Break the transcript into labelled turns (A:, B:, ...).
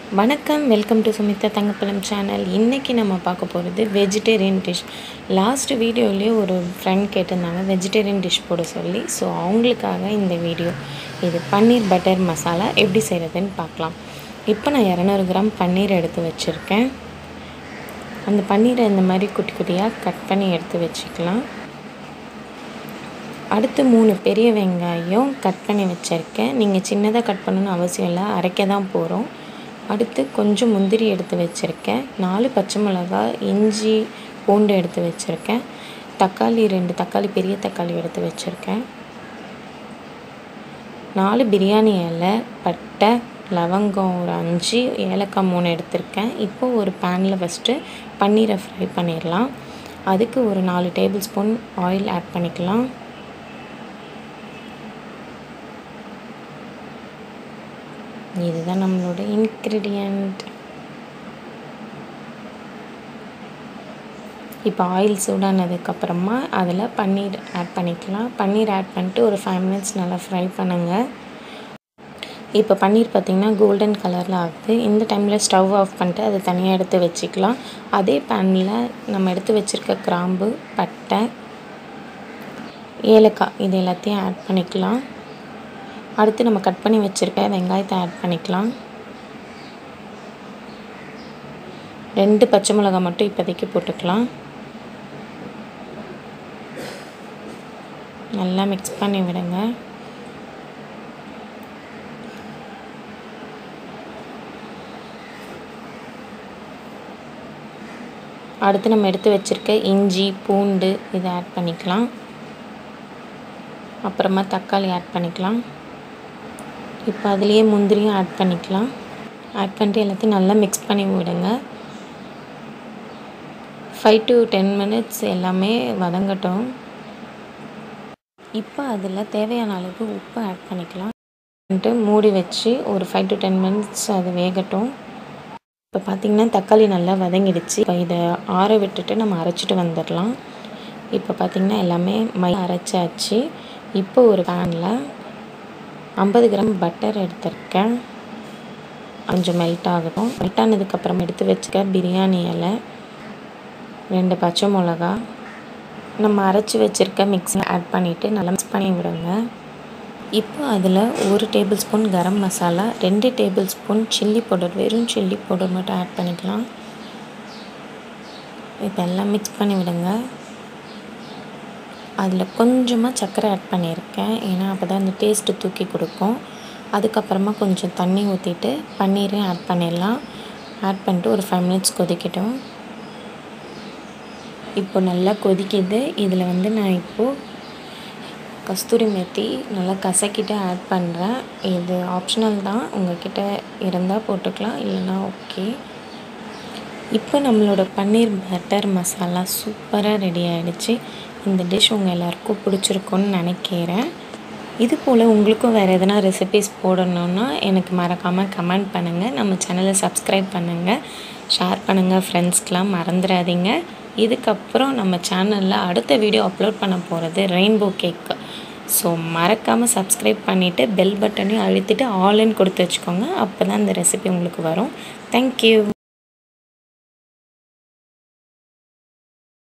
A: வணக்கம் welcome to Sumitha Thangappazham channel இன்றைக்கி நம்ம பார்க்க போகிறது வெஜிடேரியன் டிஷ் லாஸ்ட் வீடியோலேயே ஒரு ஃப்ரெண்ட் கேட்டிருந்தாங்க வெஜிடேரியன் டிஷ் போட சொல்லி ஸோ அவங்களுக்காக இந்த வீடியோ இது பன்னீர் பட்டர் மசாலா எப்படி செய்கிறதுன்னு பார்க்கலாம் இப்போ நான் இரநூறு கிராம் பன்னீர் எடுத்து வச்சுருக்கேன் அந்த பன்னீரை இந்த மாதிரி குட்டி குட்டியாக கட் பண்ணி எடுத்து வச்சுக்கலாம் அடுத்து மூணு பெரிய வெங்காயம் கட் பண்ணி வச்சுருக்கேன் நீங்கள் சின்னதாக கட் பண்ணணும்னு அவசியம் இல்லை அரைக்க தான் போகிறோம் அடுத்து கொஞ்சம் முந்திரி எடுத்து வச்சுருக்கேன் நாலு பச்சை மிளகா இஞ்சி பூண்டு எடுத்து வச்சுருக்கேன் தக்காளி ரெண்டு தக்காளி பெரிய தக்காளி எடுத்து வச்சுருக்கேன் நாலு பிரியாணி இலை பட்டை லவங்கம் ஒரு அஞ்சு ஏலக்காய் மூணு எடுத்திருக்கேன் இப்போ ஒரு பேனில் ஃபஸ்ட்டு பன்னீரை ஃப்ரை பண்ணிடலாம் அதுக்கு ஒரு நாலு டேபிள் ஸ்பூன் ஆயில் ஆட் பண்ணிக்கலாம் இதுதான் நம்மளோட இன்க்ரீடியண்ட் இப்போ ஆயில் சூடானதுக்கப்புறமா அதில் பன்னீர் ஆட் பண்ணிக்கலாம் பன்னீர் ஆட் பண்ணிட்டு ஒரு ஃபைவ் மினிட்ஸ் நல்லா ஃப்ரை பண்ணுங்கள் இப்போ பன்னீர் பார்த்திங்கன்னா கோல்டன் கலரில் ஆகுது இந்த டைமில் ஸ்டவ் ஆஃப் பண்ணிட்டு அதை தனியாக எடுத்து வச்சுக்கலாம் அதே பேனில் நம்ம எடுத்து வச்சுருக்க கிராம்பு பட்டை ஏலக்காய் இது எல்லாத்தையும் ஆட் பண்ணிக்கலாம் அடுத்து நம்ம கட் பண்ணி வச்சுருக்க வெங்காயத்தை ஆட் பண்ணிக்கலாம் ரெண்டு பச்சை மிளகாய் மட்டும் இப்போதைக்கு போட்டுக்கலாம் நல்லா மிக்ஸ் பண்ணி விடுங்க அடுத்து நம்ம எடுத்து வச்சுருக்க இஞ்சி பூண்டு இதை ஆட் பண்ணிக்கலாம் அப்புறமா தக்காளி ஆட் பண்ணிக்கலாம் இப்போ அதுலேயே முந்திரியும் ஆட் பண்ணிக்கலாம் ஆட் பண்ணிட்டு எல்லாத்தையும் நல்லா மிக்ஸ் பண்ணி விடுங்க ஃபைவ் டு டென் மினிட்ஸ் எல்லாமே வதங்கட்டும் இப்போ அதில் தேவையான அளவுக்கு உப்பு ஆட் பண்ணிக்கலாம் பண்ணிட்டு மூடி வச்சு ஒரு ஃபைவ் டு டென் மினிட்ஸ் அது வேகட்டும் இப்போ பார்த்திங்கன்னா தக்காளி நல்லா வதங்கிடுச்சு இப்போ இதை ஆற விட்டுட்டு நம்ம அரைச்சிட்டு வந்துடலாம் இப்போ பார்த்திங்கன்னா எல்லாமே மை அரைச்சாச்சு இப்போ ஒரு பேனில் ஐம்பது கிராம் பட்டர் எடுத்திருக்கேன் கொஞ்சம் மெல்ட் ஆகட்டும் மெல்ட் ஆனதுக்கப்புறம் எடுத்து வச்சுக்க பிரியாணி இலை ரெண்டு பச்சை மிளகா நம்ம அரைச்சி வச்சுருக்க மிக்ஸி ஆட் பண்ணிவிட்டு நல்லா மிக்ஸ் பண்ணி விடுங்க இப்போ அதில் ஒரு டேபிள் ஸ்பூன் கரம் மசாலா ரெண்டு டேபிள் ஸ்பூன் சில்லி பவுடர் வெறும் சில்லி பவுடர் மட்டும் ஆட் பண்ணிக்கலாம் இப்போ எல்லாம் மிக்ஸ் பண்ணி விடுங்க அதில் கொஞ்சமாக சர்க்கரை ஆட் பண்ணியிருக்கேன் ஏன்னா அப்போ தான் அந்த டேஸ்ட்டு தூக்கி கொடுக்கும் அதுக்கப்புறமா கொஞ்சம் தண்ணி ஊற்றிட்டு பன்னீரையும் ஆட் பண்ணிடலாம் ஆட் பண்ணிட்டு ஒரு ஃபைவ் மினிட்ஸ் கொதிக்கட்டும் இப்போ நல்லா கொதிக்குது இதில் வந்து நான் இப்போது கஸ்தூரி மெத்தி நல்லா கசக்கிட்டு ஆட் பண்ணுறேன் இது ஆப்ஷனல் தான் உங்கள்கிட்ட இருந்தால் போட்டுக்கலாம் இல்லைனா ஓகே இப்போ நம்மளோட பன்னீர் பட்டர் மசாலா சூப்பராக ரெடி ஆகிடுச்சு இந்த டிஷ் உங்கள் எல்லாருக்கும் பிடிச்சிருக்குன்னு நினைக்கிறேன் இது போல் உங்களுக்கும் வேறு எதனா ரெசிபிஸ் போடணுன்னா எனக்கு மறக்காமல் கமெண்ட் பண்ணுங்கள் நம்ம சேனலை சப்ஸ்கிரைப் பண்ணுங்கள் ஷேர் பண்ணுங்கள் ஃப்ரெண்ட்ஸ்க்கெலாம் மறந்துடாதீங்க இதுக்கப்புறம் நம்ம சேனலில் அடுத்த வீடியோ அப்லோட் பண்ண போகிறது ரெயின்போ கேக்கு ஸோ மறக்காமல் சப்ஸ்கிரைப் பண்ணிவிட்டு பெல் பட்டனையும் அழுத்திட்டு ஆல்னு கொடுத்து வச்சுக்கோங்க அப்போ தான் இந்த ரெசிபி உங்களுக்கு வரும் தேங்க்யூ